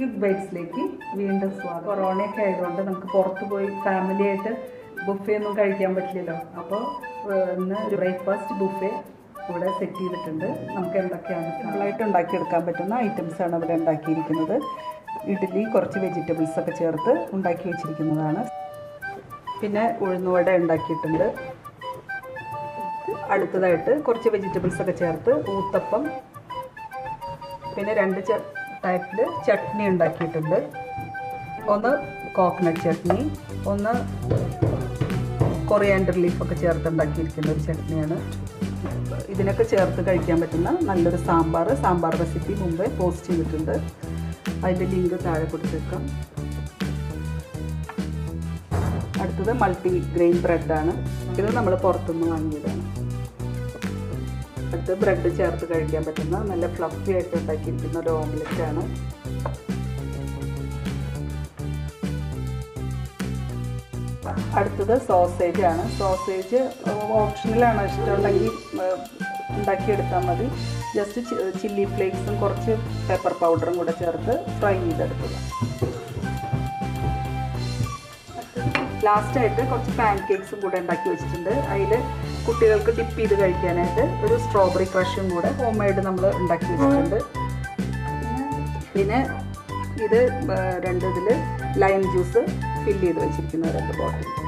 quick ബൈറ്റ്സിലേക്ക് വീണ്ടും സ്വാഗതം കൊറോണയൊക്കെ ആയതുകൊണ്ട് നമുക്ക് പുറത്ത് പോയി ഫാമിലി ആയിട്ട് ബുഫേ ഒന്നും കഴിക്കാൻ പറ്റില്ലല്ലോ അപ്പോൾ ഇന്ന് ഒരു ബ്രേക്ക്ഫാസ്റ്റ് ബുഫേ ഇവിടെ സെറ്റ് ചെയ്തിട്ടുണ്ട് നമുക്ക് എന്തൊക്കെയാണ് സിമ്പിളായിട്ട് ഉണ്ടാക്കിയെടുക്കാൻ പറ്റുന്ന ഐറ്റംസ് ആണ് ഇവിടെ ഉണ്ടാക്കിയിരിക്കുന്നത് ഇഡ്ഡലി കുറച്ച് വെജിറ്റബിൾസ് ഒക്കെ ചേർത്ത് ഉണ്ടാക്കി വെച്ചിരിക്കുന്നതാണ് പിന്നെ ഉഴുന്നുവട ഉണ്ടാക്കിയിട്ടുണ്ട് അടുത്തതായിട്ട് കുറച്ച് വെജിറ്റബിൾസ് ഒക്കെ ചേർത്ത് ഊത്തപ്പം പിന്നെ രണ്ട് ടൈപ്പിൽ ചട്നി ഉണ്ടാക്കിയിട്ടുണ്ട് ഒന്ന് കോക്കനട്ട് ചട്നി ഒന്ന് കൊറിയാൻഡർ ലീഫൊക്കെ ചേർത്ത് ഉണ്ടാക്കിയിരിക്കുന്ന ഒരു ചട്നിയാണ് ഇതിനൊക്കെ ചേർത്ത് കഴിക്കാൻ പറ്റുന്ന നല്ലൊരു സാമ്പാർ സാമ്പാർ റെസിപ്പി മുമ്പേ പോസ്റ്റ് ചെയ്തിട്ടുണ്ട് അതിൻ്റെ ലിങ്ക് താഴെ കൊടുത്തേക്കാം അടുത്തത് മൾട്ടി ഗ്രെയിൻ ബ്രെഡാണ് ഇത് നമ്മൾ പുറത്തുനിന്ന് വാങ്ങിയതാണ് അടുത്ത് ബ്രെഡ് ചേർത്ത് കഴിക്കാൻ പറ്റുന്ന നല്ല ഫ്ലഫി ആയിട്ട് ഉണ്ടാക്കിയിരിക്കുന്ന ഒരു ഓംലെറ്റ് ആണ് അടുത്തത് സോസേജ് ആണ് സോസേജ് ഓപ്ഷണലാണ് ഇഷ്ടമുണ്ടെങ്കിൽ ഉണ്ടാക്കിയെടുത്താൽ മതി ജസ്റ്റ് ചില്ലി ഫ്ലേക്സും കുറച്ച് പെപ്പർ പൗഡറും കൂടെ ചേർത്ത് ഫ്രൈ ചെയ്തെടുക്കുക ലാസ്റ്റായിട്ട് കുറച്ച് പാൻ കേക്ക്സും കൂടെ ഉണ്ടാക്കി വെച്ചിട്ടുണ്ട് അതിൽ കുട്ടികൾക്ക് ഡിപ്പ് ചെയ്ത് കഴിക്കാനായിട്ട് ഒരു സ്ട്രോബെറി ക്രഷും കൂടെ ഹോം മെയ്ഡ് നമ്മൾ ഉണ്ടാക്കി വെച്ചിട്ടുണ്ട് പിന്നെ ഇത് രണ്ട് ഇതിൽ ലൈം ജ്യൂസ് ഫില്ല് ചെയ്ത് വെച്ചിരിക്കുന്ന രണ്ട് ബോട്ടിൽ